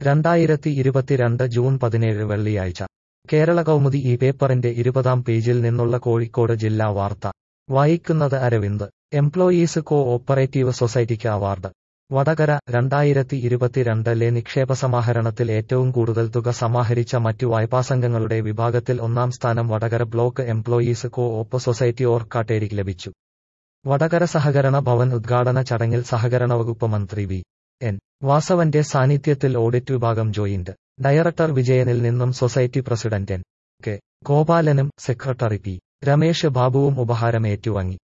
രണ്ടായിരത്തി ഇരുപത്തിരണ്ട് ജൂൺ പതിനേഴ് വെള്ളിയാഴ്ച കേരള കൗമുദി ഈ പേപ്പറിന്റെ ഇരുപതാം പേജിൽ നിന്നുള്ള കോഴിക്കോട് ജില്ലാ വാർത്ത വായിക്കുന്നത് അരവിന്ദ് എംപ്ലോയീസ് കോ ഓപ്പറേറ്റീവ് സൊസൈറ്റിക്ക് അവാർഡ് വടകര രണ്ടായിരത്തി ഇരുപത്തിരണ്ടിലെ നിക്ഷേപ സമാഹരണത്തിൽ ഏറ്റവും കൂടുതൽ തുക സമാഹരിച്ച മറ്റു വായ്പാസംഘങ്ങളുടെ വിഭാഗത്തിൽ ഒന്നാം സ്ഥാനം Vadakara block employees co op society ഓർക്കാട്ടേരിക്ക് ലഭിച്ചു വടകര സഹകരണ ഭവൻ ഉദ്ഘാടന ചടങ്ങിൽ സഹകരണ വകുപ്പ് മന്ത്രി വി എൻ വാസവന്റെ സാന്നിധ്യത്തിൽ ഓഡിറ്റ് വിഭാഗം ജോയിന്റ് ഡയറക്ടർ വിജയനിൽ നിന്നും സൊസൈറ്റി പ്രസിഡന്റ് എൻ കെ ഗോപാലനും സെക്രട്ടറി പി രമേശ് ബാബുവും ഉപഹാരം ഏറ്റുവാങ്ങി